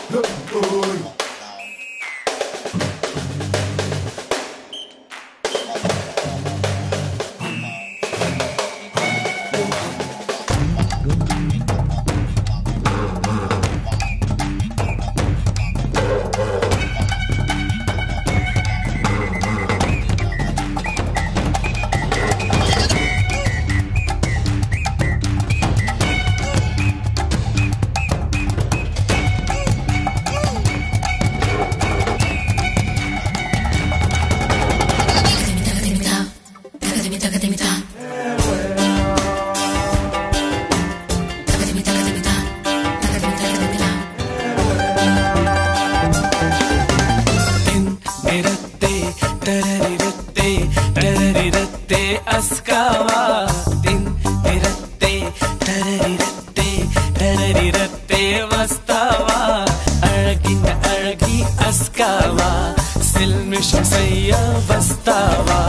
நிறத்தே தரரிரத்தே தரரிரத்தே அஸ்காவா தின் நிறத்தே தரரிரத்தே தரரிரத்தே வஸ்தாவா அழகின் அழகி அஸ்காவா சில்மிஷம் செய்ய வஸ்தாவா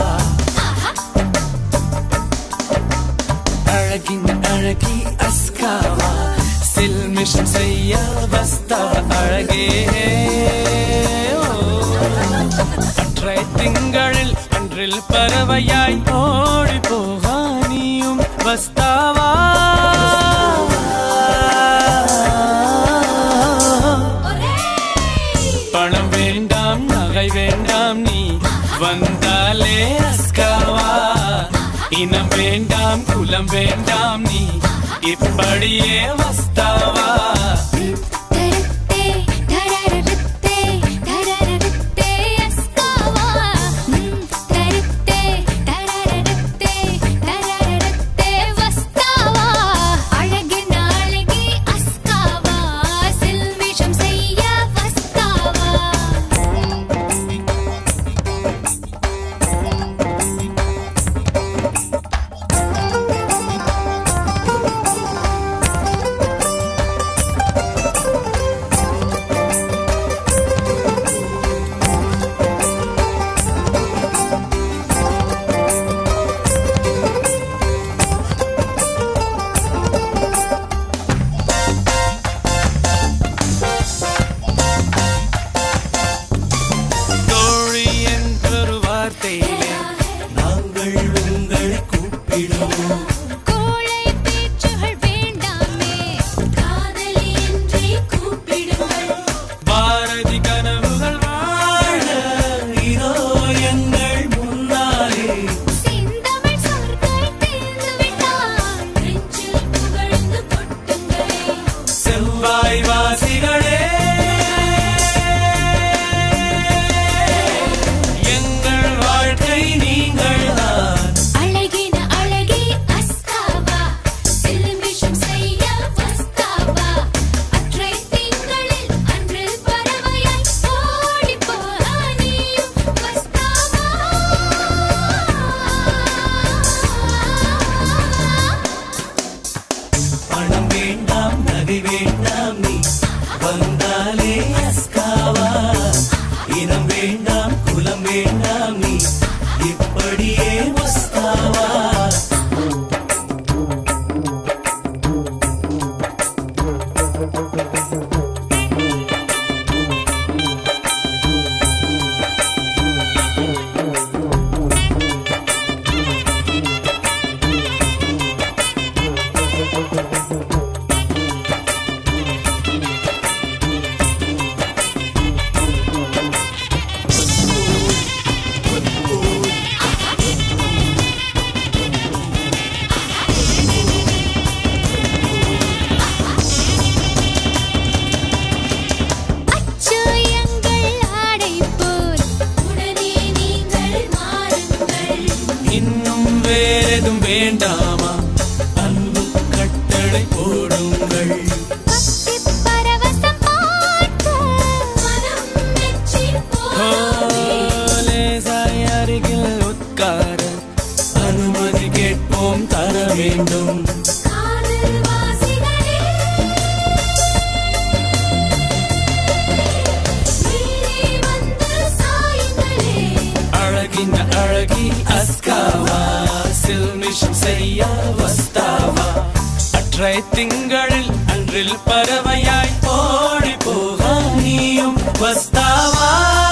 அழகின் அழகி அஸ்காவா சில்மிஷம் செய்ய வஸ்தாவா அழகே ஓ. அற்றை திங்களில் அன்றில் பறவையாய் ஓடி போகா நீயும் வஸ்தாவா பணம் வேண்டாம் நகை வேண்டாம் நீ வந்தாலே அஸ்காவா இனம் வேண்டாம் குலம் வேண்டாம் நீ இப்படியே வஸ்தாவா தரத்தே தரரத்தே தரரத்தே அஸ்காவா தரத்தே தரரத்தே தரரத்தே வஸ்தாவா அழகின் அழகி அஸ்காவா சில்மிஷம் செய்ய வஸ்தாவா தோழி என்றொரு வார்த்தையிலே நாங்கள் உங்களை கூப்பிடுவோம் கோழை பேச்சுகள் வேண்டாமே காதலி என்றே கூப்பிடுங்கள் பாரதி கனவுகள் வாழ இதோ எங்கள் முன்னாலே செந்தமிழ் சொற்கள் தேர்ந்து விட்டால் நெஞ்சில் புகழ்ந்து கொட்டுங்களே செவ்வாய் வாசிகளே எங்கள் வாழ்க்கை நீங்கள் தான் அழகின அழகி அஸ்தாவா சில்மிஷம் செய்ய வஸ்தாவா அற்றை திங்களில் அன்றில் பறவையாய் ஓடி போரானியும் வஸ்தாவா பணம் வேண்டாம் நகை வேண்டாம் நீ வந்தாலே அஸ்காவா இனம் வேண்டாம் குலம் வேண்டாம் நீ இப்படியே வஸ்தாவா அச்சு எங்கள் ஆடை போல் உடனே நீங்கள் மாறுங்கள் இன்னும் வேறெதும் வேண்டாமா அன்பு கட்டளை போடுங்கள் பக்தி பரவசம் பார்க்க மனம் மெச்சி ஓ, போகுதே. லேசாய் அருகில் உட்கார அனுமதி கேட்போம் தர வேண்டும் காதல் வாசிகளே மேலே வந்து சாயுங்களே அழகின் அழகி அஸ்காவா சில்மிஷம் செய்ய வஸ்தாவா அற்றை திங்களில் அன்றில் பறவையாய் ஓடி போக நீயும் வஸ்தாவா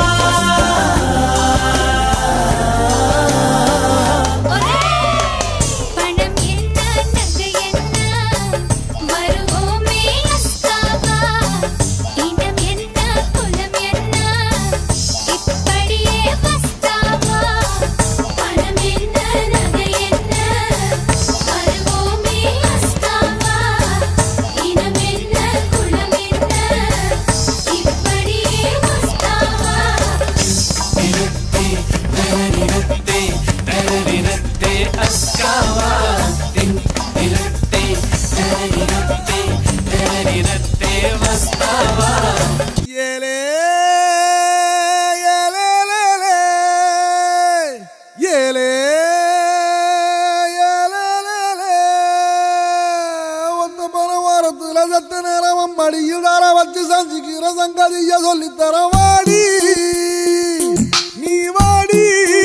பணம் என்ன நகை என்ன வருவோமே அஸ்தாவா இனம் என்ன குலம் என்ன இப்படியே வஸ்தாவா பணம் என்ன நகை என்ன வருவோமே அஸ்தாவா இனம் என்ன குலம் என்ன இப்படியே வஸ்தாவா நிறுத்தே நிறுத்தே நிறுத்தே அஸ்காவா தின் நிறுத்தே நிறுத்தே நிறுத்தே வஸ்தாவா ஏலே ஏலேலேலே. ஏலே ஏலேலேலே. ஒத்த பண வாரத்துல சத்த நேரம் மடியில் தர வச்சு சந்திக்கிற சங்கதிய சொல்லித்தர வாடி நீ வாடி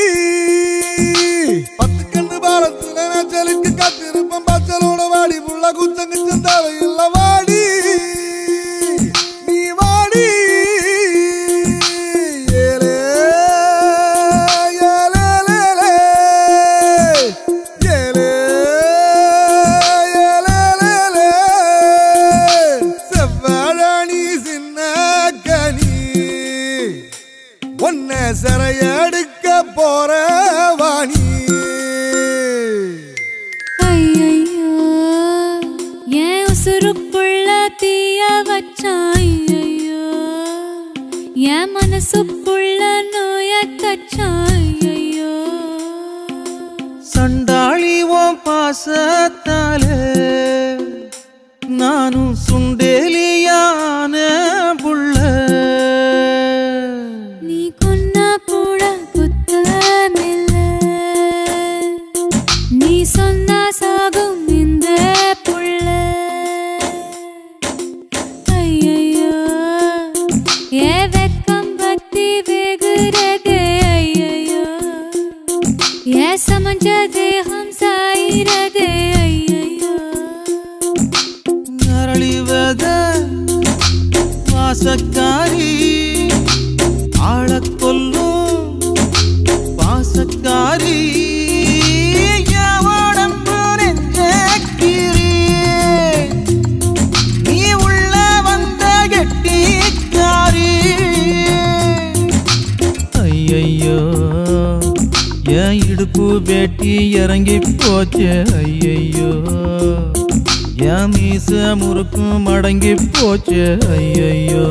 பத்து கண்டு பாலத்துல மேச்சலுக்கு காத்திருப்பம் பச்சலோட வாடி புள்ள குச்சங்க தேவையில்ல வாடி நீ வாடி ஏலே ஏலேலேலே. ஏலே ஏலேலேலே. செவ்வாழாணி சின்ன கனி உன்னை சிறையெடுக்க போற வாணி ஐயையோ என் உசுருக்குள்ள தீய வச்சான் ஐயையோ என் மனசுக்குள்ள நோய தச்சான் ஐயையோ சண்டாளி ஓம் பாசத்தாலே நானும் சுண்டேலியான புள்ள நீ கொன்னா கூட குத்தமில்ல நீ சொன்னா சாகும் இந்த புள்ள ஐயையோ ஏ வெக்கம் பத்தி வெகுரதே ஐயையோ ஏ சமஞ்ச தேகம் சாயிரதே ஐயையோ நரளிவத வாசக்காரி ஆளக் கொல்லும் பாசக்காரி என் உடம்பு நெஞ்சக்கிரி. நீ உள்ள வந்த கெட்டிக்காரி ஐயையோ என் இடுப்பு வேட்டி இறங்கி போச்சு ஐயையோ என் மீச முறுக்கும் மடங்கி போச்சு ஐயையோ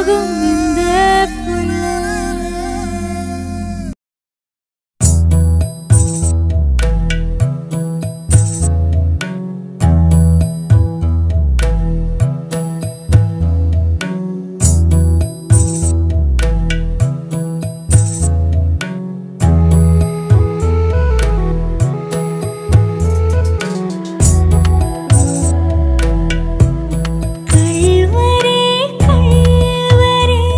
போகும் இந்த புள்ள கள்வரே கள்வரே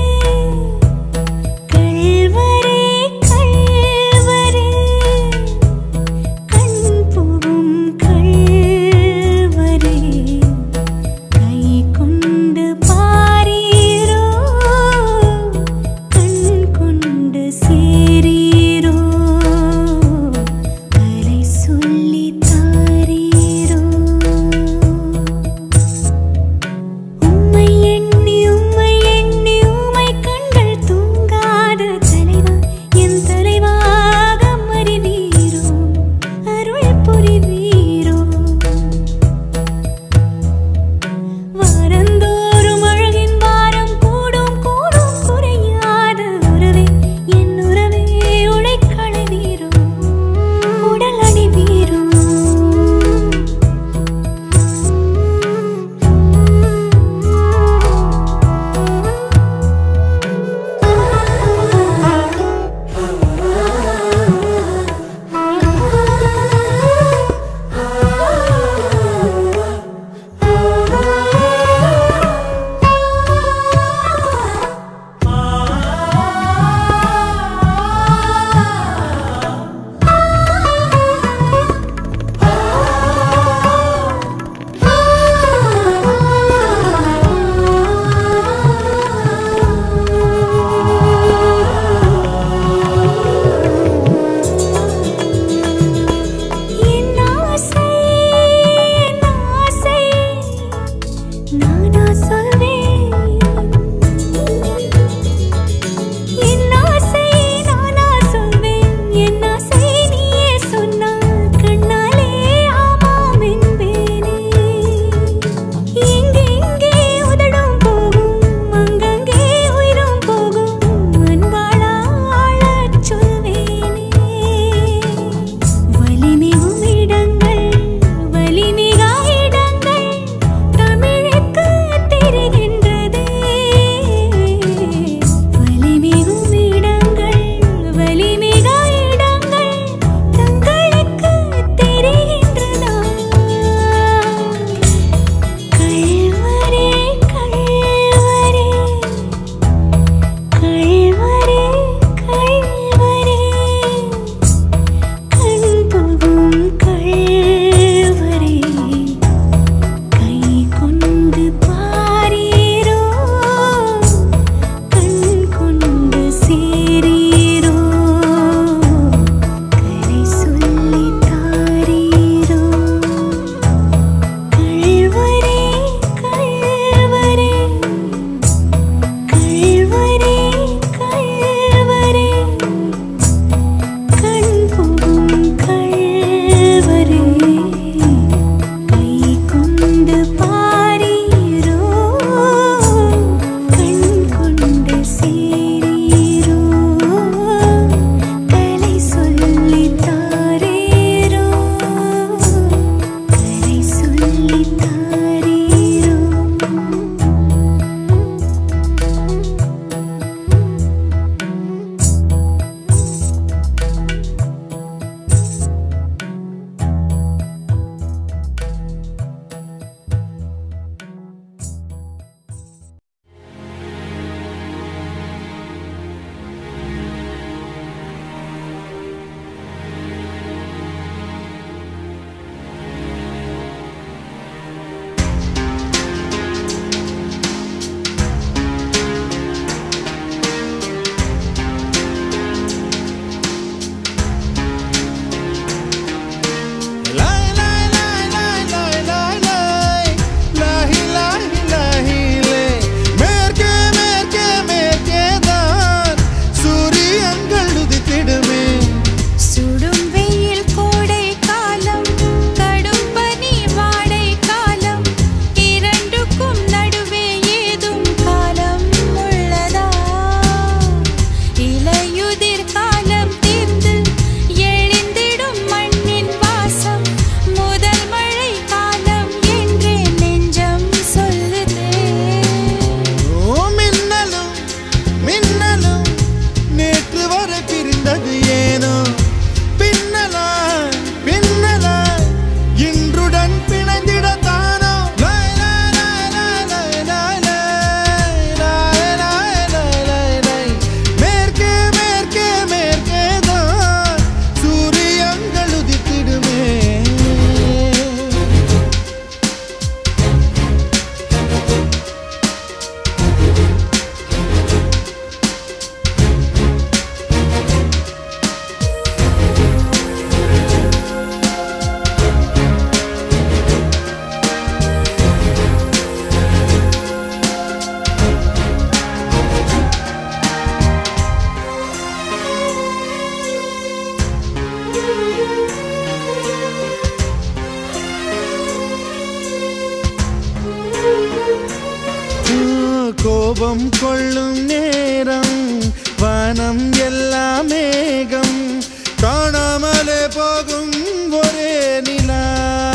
கோபம் கொள்ளும் நேரம் வானம் எல்லாம் மேகம் காணாமலே போகும் ஒரே நிலா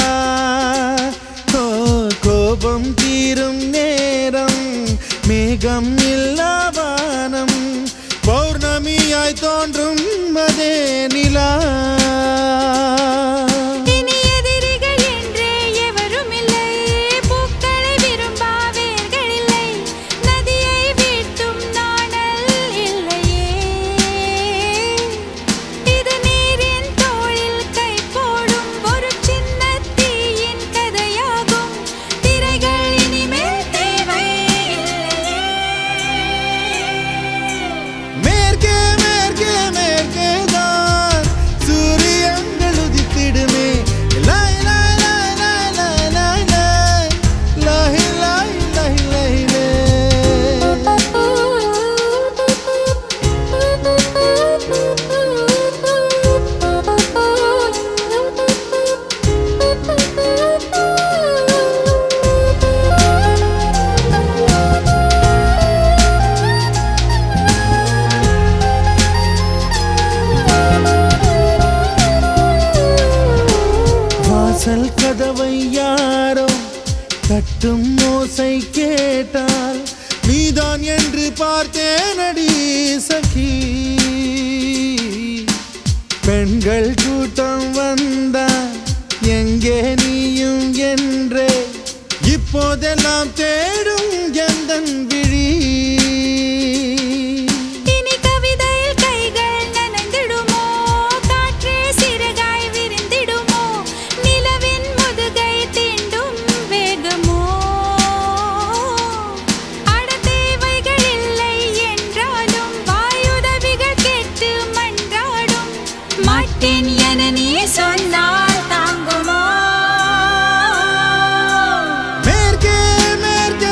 ஓ, கோபம் தீரும் நேரம் மேகம் இல்லா வானம் பௌர்ணமியாய் தோன்றும் அதே நிலா இனி எதிரிகள் என்றே எவரும் இல்லை பூக்களை விரும்பா வேர்கள் இல்லை நதியை வீழ்த்தும் நாணல் இல்லையே இது நீரின் தோளில் கை போடும் ஒரு சின்ன தீயின் கதையாகும் திரைகள் இனிமேல் தேவை இல்லையே மேற்கே மேற்கே மேற்கே தான் சூரியங்கள் உதித்திடுமே லாய் லாய் லாய் லாய் லாய் லாய் லாய் லாய் லாய் லாய் லாய் லாய் வாசல் கதவை யாரோ தட்டும் ஓசை கேட்டால் நீதான் என்று பார்த்தேனடி சகி பெண்கள் கூட்டம் வந்தா எங்கே நீயும் என்றே இப்போதெல்லாம் தேடும் எந்தன் விழி இனி கவிதையில் கைகள் நனைந்திடுமோ காற்றே சிறகாய் விரிந்திடுமோ நிலவின் முதுகை தீண்டும் வேகமோ அட தேவைகள் இல்லை என்றாலும் வாயுதவிகள் கேட்டு மன்றாடும் மாட்டேன் என நீ சொன்னால் தாங்குமோ மேற்கே மேற்கே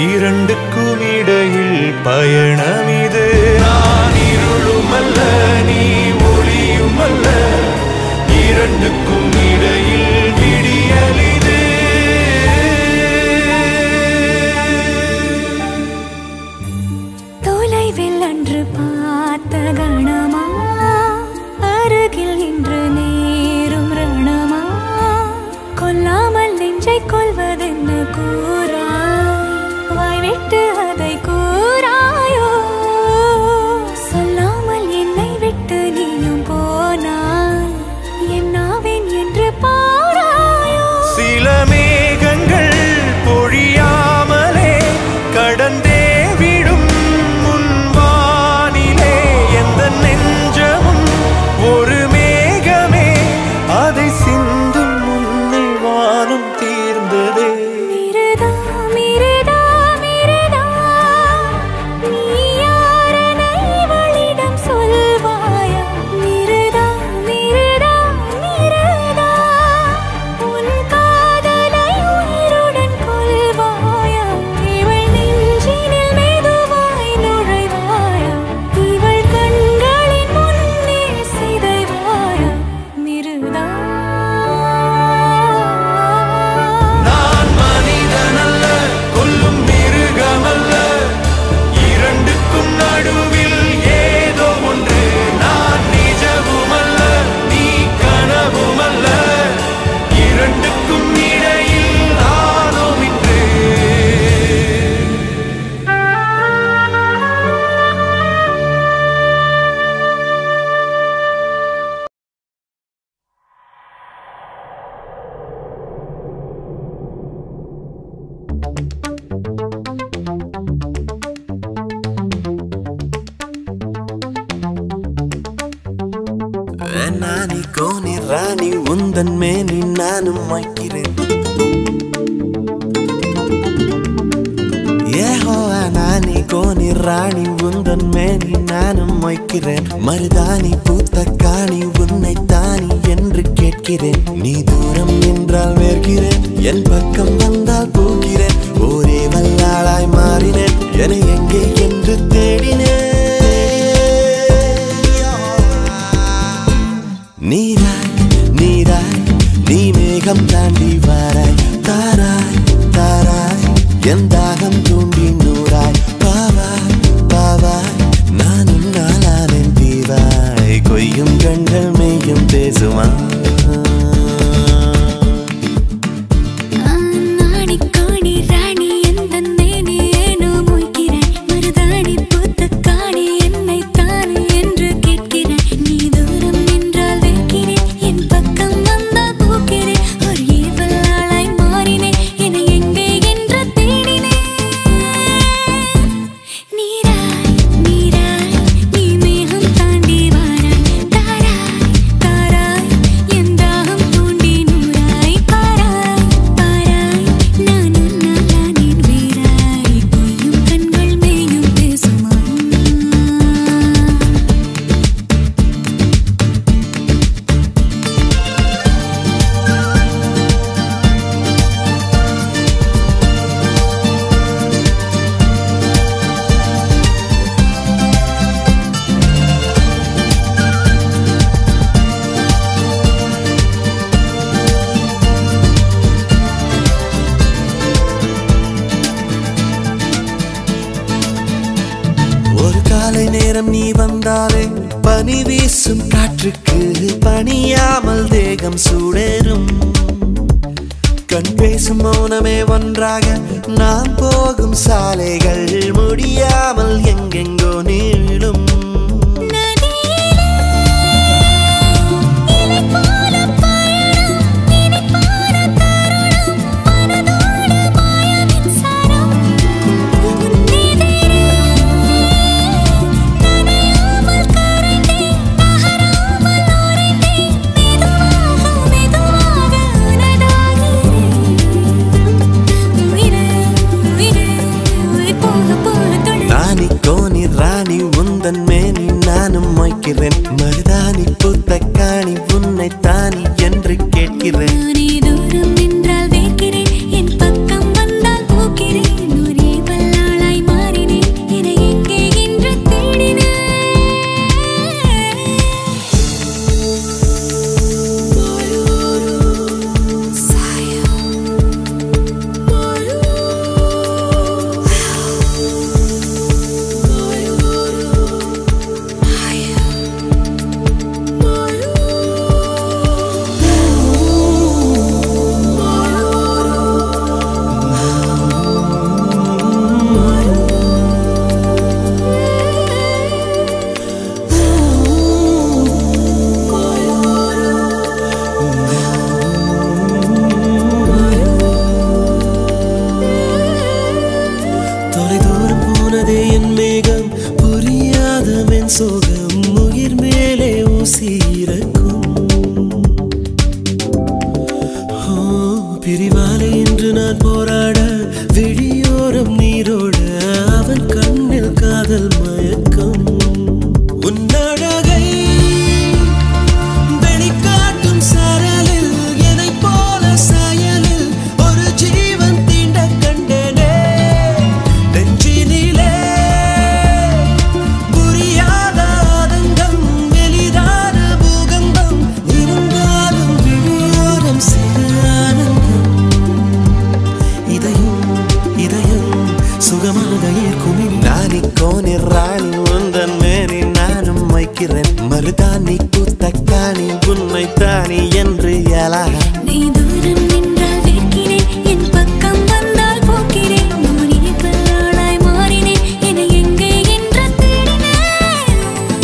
இரண்டுக்கும் இடையில் பயணம் இது நான் இருளுமல்ல நீ ஒளியுமல்ல இரண்டுக்கும் இடையில் விடியல் இது தொலைவில் அன்று பார்த்த கணமா அருகில் இன்று நேரும் ரணமா கொல்லாமல் நெஞ்சை கொள்வதென்ன கூறாய் வாய் விட்டு அதை கூறாயோ சொல்லாமல் என்னை விட்டு நீயும் போனாய் என்னாவேன் என்று பாராயோ சில மேகங்கள் பொழியாமலே கடந்தே விடும் முன்வானிலே எந்த நெஞ்சமும் ஒரு மேகமே அதை சிந்தும் முன்னே வானம் தீர்ந்ததே மிருதா மிருதா மிருதா நீ யாரென இவளிடம் சொல்வாயா மிருதா மிருதா மிருதா உன் காதலை உயிருடன் கொள்வாயா இவள் நெஞ்சினில் மெதுவாய் நுழைவாயா இவள் கண்களின் முன்னே சிதைவாயா மிருதா நான் மனிதனல்ல கொல்லும் மிருகமல்ல இரண்டுக்கும் நடுவில் ஏதோ ஒன்று நான் நிஜவுமல்ல நீ கனவுமல்ல இரண்டுக்கும் இடையில் நானும் இன்று நானி கோனி ராணி உந்தன் மேனி நானும் வைக்கிறேன் ஏஹோ நானி கோனி ராணி உந்தன் மேனி நானும் வைக்கிறேன் மருதாணி பூத்த காணி உன்னை தானி என்று கேட்கிறேன் நீ தூரம் நின்றால் வேர்க்கிறேன் என் பக்கம் வந்தால் போகிறேன் ஒரே வல்லாளாய் மாறினேன் என எங்கே என்று தேடினேன் நீராய் நீராய் நீ மேகம் தாண்டி வாராய் தாராய் தாராய் என் தாகம் தூண்டி நூறாய் பாவாய் பாவாய் நான் உன்னாலானேன் தீவாய் கொய்யும் கண்கள் மெய்யும் பேசுமா நாடி காணி ராணி எந்தன் மேனி ஏனோ மொய்க்கிறேன் மருதாணி பூத்த காணி என்னை தானே என்று கேட்கிறேன் நீ தூரம் நின்றால் வைக்கிறேன் என் பக்கம் வந்தால் போக்கிறேன் ஒரு ஏவல் ஆளாய் மாறினேன் என எங்கே என்று தேடினேன் நீராய் நீராய் நீ மேகம் தாண்டி வாராய் தாராய் தாராய் என் தாகம் தூண்டி நூறாய் பாராய் பாராய் நான் உன்னாலானேன் வீராய் பொய்யும் கண்கள் மேயும் பேசுமா ஒரு காலை நேரம் நீ வந்தாலே பனி வீசும் காற்றுக்கு பணியாமல் தேகம் சூடேறும் கண் பேசும் மௌனமே ஒன்றாக நாம் போகும் சாலைகள் முடியாமல் எங்கெங்கோ நீளும் இலை போல பயணம் இனிப்பான தருணம் மனதோடு மாய மின்சாரம் உன்னெதிரே நனையாமல் கரைந்தேன் நகராமல் உறைந்தேன் மெதுவாக மெதுவாக உனதாகிறேன் உயிரே உயிரே உயிர் போக போக தொடர் ராணி கோனி ராணி உந்தன் மேனி நானும் மொய்க்கிறேன் மருதாணி பூத்த காணி உன்னை தானி என்று கேட்கிறேன் நானே தூரம் நின்றால் வேர்க்கிறேன் என் பக்கம் வந்தால் போக்கிறேன் ஒரே சோகம் உயிர் மேலே ஊசி இறக்கும் ஓ, பிரிவாலே இன்று நான் போராட விழியோரம் நீரோட அவன் கண்ணில் காதல் மயக்கம் உன்னழகை வெளிக்காட்டும் சரலில் என்னைப் போல சாயலில் ஒரு ஜீவன் தீண்ட கண்டேனே நெஞ்சினிலே புரியாத ஆதங்கம் எளிதான பூகம்பம் இருந்தாலும் விழியோரம் சிறு ஆனந்தம் இதயம் இதயம் சுகமாக ஏற்குமே நானி கோனி ராணி உந்தன் மேனி நானும் வைக்கிறேன் மருதாணி கூத்தக்காணி உன்னை தானி என்று எழக நீ தூரம் நின்றால் வேர்க்கிறேன் என் பக்கம் வந்தால் போக்கிறேன் மோனி பல்லாளாய் மாறினேன் என எங்கே என்று தேடினேன்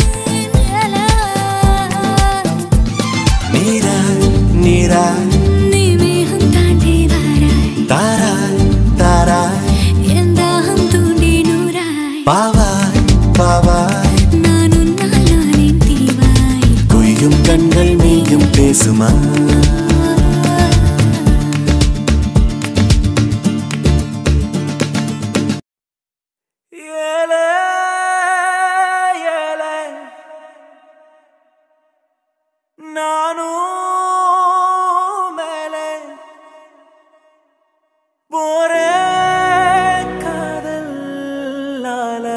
நீரா நீரா நீ மேகம் தாண்டி வாராய் தாராய் தாராய் என் தாகம் தூண்டி நூறாய் பாவாய் பாவாய் நான் உன்னால் நானேன் தீவாய் குய்யும் கண்கள் நீயும் பேசுமா ஏலே ஏலே நானும் மேலே போறேன் காதலால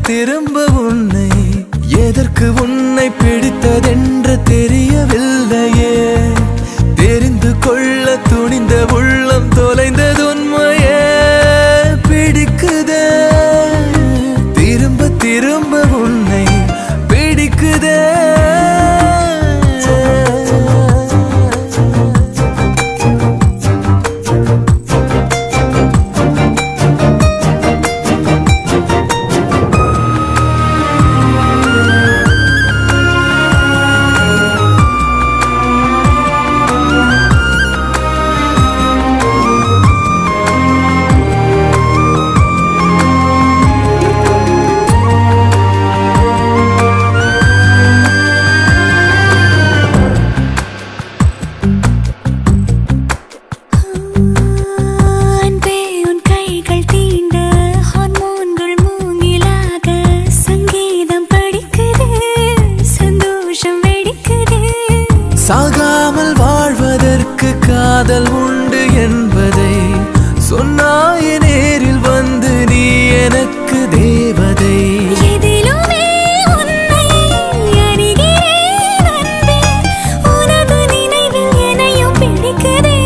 திரும்ப உன்னை எதற்கு உன்னை பிடித்ததென்று தெரியவில்லையே தெரிந்து கொள்ள துணிந்த உள்ளம் தொலைந்தது உண்மையே பிடிக்குதே திரும்ப திரும்ப உன்னை பிடிக்குதே அன்பே உன் கைகள் தீண்ட ஹார்மோன்கள் மூங்கிலாக சங்கீதம் படிக்குது சந்தோஷம் வெடிக்குது சாகாமல் வாழ்வதற்கு காதல் உண்டு என்பதை சொன்னாய நேரில் வந்து நீ எனக்கு தேவதை எதிலுமே உன்னை அறிகிறேன் அன்பே உனது நினைவில் என்னையும் பிடிக்குதே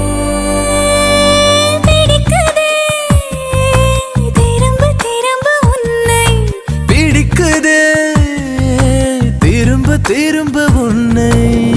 பிடிக்குதே திரும்ப திரும்ப உன்னை பிடிக்குதே திரும்ப திரும்ப உன்னை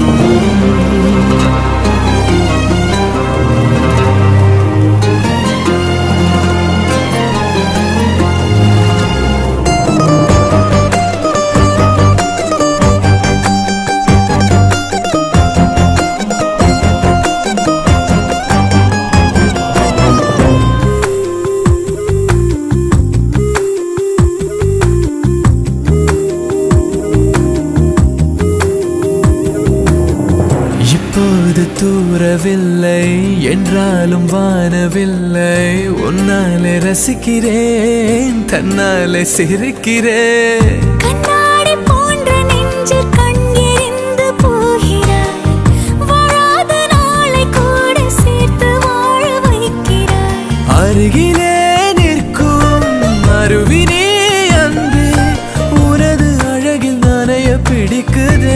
இப்போது தூரவில்லை என்றாலும் வானவில்லை உன்னாலே ரசிக்கிறேன் தன்னாலே சிரிக்கிறேன் கண்ணாடி போன்ற நெஞ்சில் கண்ணெறிந்து போகிறாய் வாழாத நாளை கூட சேர்த்து வாழ வைக்கிறாய் அருகிலே நிற்கும் அருவினே அன்பே உனது அழகில் நனைய பிடிக்குதே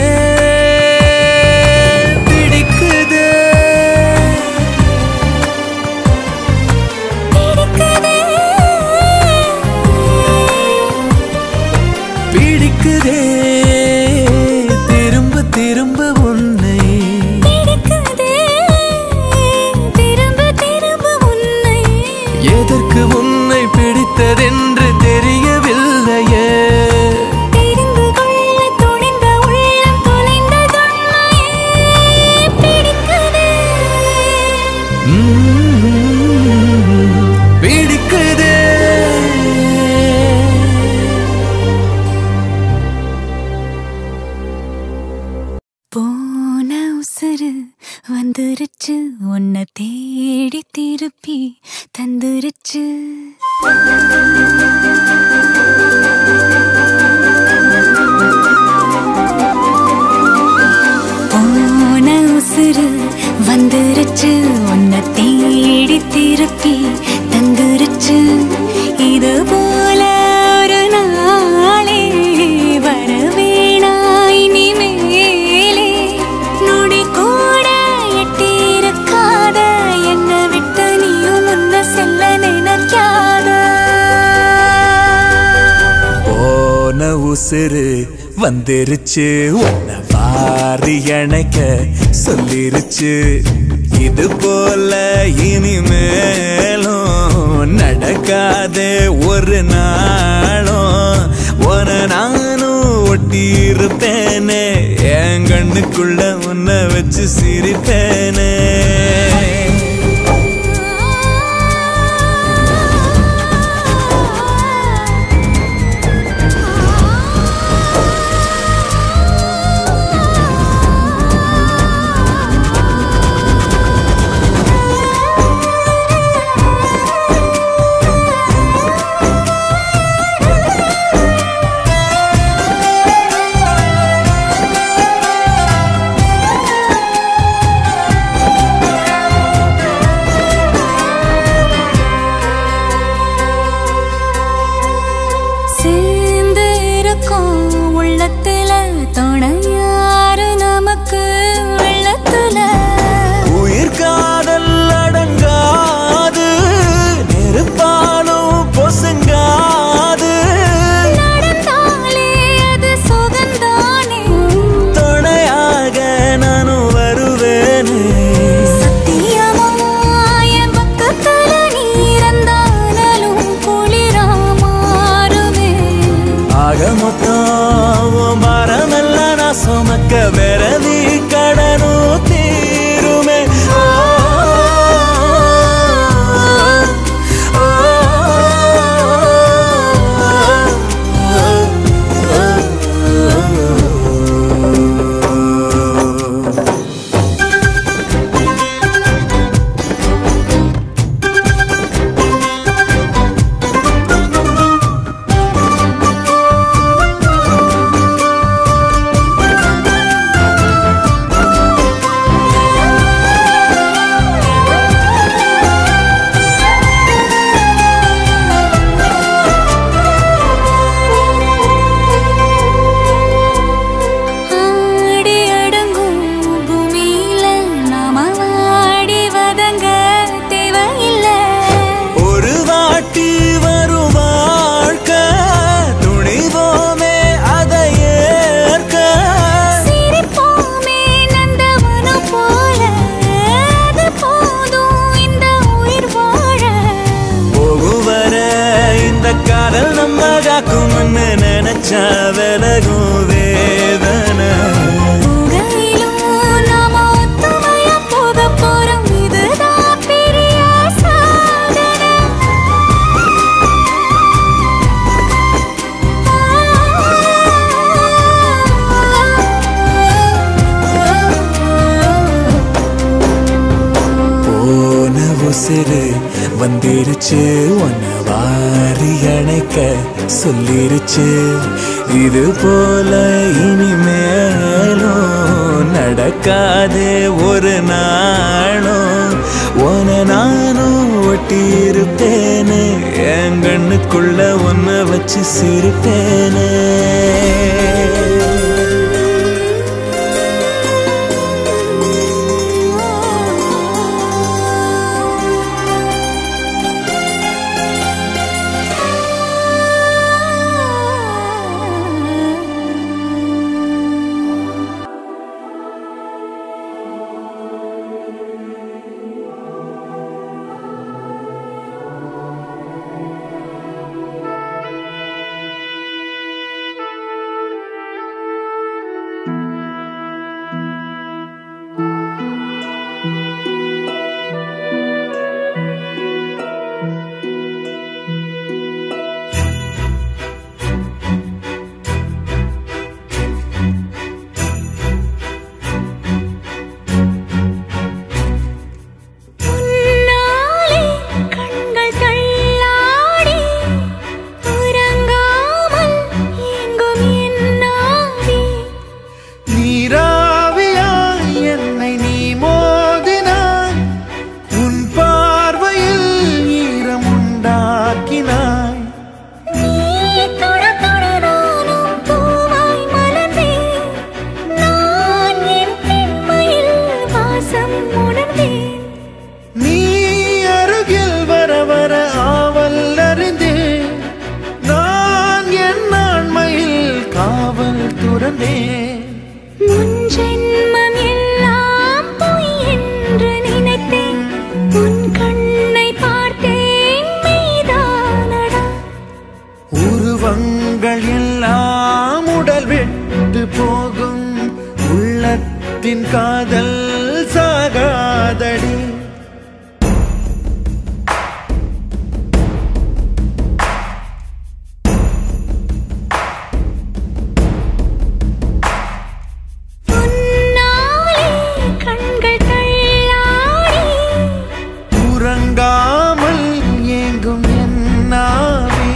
பிடிக்குதே பிடிக்குதே பிடிக்குதே திரும்ப திரும்ப உன்னை பிடிக்குதே திரும்ப திரும்ப உன்னை எதற்கு உன்னை பிடித்ததென்று தெரியவில்லையே தெரிந்து கொள்ள துணிந்த உள்ளம் தொலைந்ததுண்மையே பிடிக்குதே உம், பிடிக்குதே போன உசுறு வந்துருச்சு உன்னை தேடி திருப்பி தந்துருச்சு போன உசுறு வந்துருச்சு உன்னை தேடி திருப்பி தந்துருச்சு இது போல ஒரு நாளே வர வேணாய் நீ மேலே நொடி கூட எட்டியிருக்காத என்னை விட்டு நீயும் முன்ன செல்ல நினைக்காத போன உசுறு வந்துருச்சு உன்னை வாரி அணைக்க சொல்லிருச்சு இது போல இனிமேலும் நடக்காதே ஒரு நாளும் உன நானும் ஒட்டி இருப்பேனே என் கண்ணுக்குள்ள உன்னை வச்சு சிரிப்பேனே ஆக மொத்தம் உன் பாரமெல்லாம் நான் சுமக்க விரவி கடனும் தீருமே ஓ, ஓ, ஓ, ஓ. ஆடி அடங்கும் பூமியில நாம வாடி வதங்க தேவையில்லை ஒரு வாட்டி வரும் வாழ்க்கை துணிவோமே அதை ஏற்க சிரிப்போமே நந்தவனம் போல அது போதும் இந்த உயிர் வாழ போகும் வர இந்த காதல் நம்ம காக்கும்னு நினைச்சா விலகும் வேதனை உகையிலும் நாம ஒத்துமையா போகப் போறோம் இதுதான் பெரிய சாதனை போன உசிறு வந்திருச்சு உன்னை வாரி அணைக்க சொல்லிருச்சு இது போல இனிமேலும் நடக்காதே ஒரு நாளும் உன நானும் ஒட்டி இருப்பேனே என் கண்ணுக்குள்ள உன்னை வச்சு சிரிப்பேனே உன்னாலே கண்கள் தள்ளாடி உறங்காமல் ஏங்கும் என் நாவி நீராவியாய் என்னை நீ மோதினாய் உன் பார்வையில் ஈரம் உண்டாக்கினாய் நீ தொட தொட நானும் பூவாய் மலர்ந்தேன் நான் என் பெண்மையில் வாசம் உணர்ந்தேன் நீ அருகில் வர வர ஆவல் அறிந்தேன் நான் என் ஆண்மையில் காவல் துறந்தேன் முன் ஜென்மம் எல்லாம் பொய் என்று நினைத்தேன் உன் கண்ணை பார்த்தேன் மெய்தானடா உருவங்கள் எல்லாம் உடல் விட்டு போகும் உள்ளத்தின் காதல் சாகாதடி உன்னாலே கண்கள் தள்ளாடி உறங்காமல் ஏங்கும் என் நாவி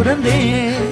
துறந்தேன்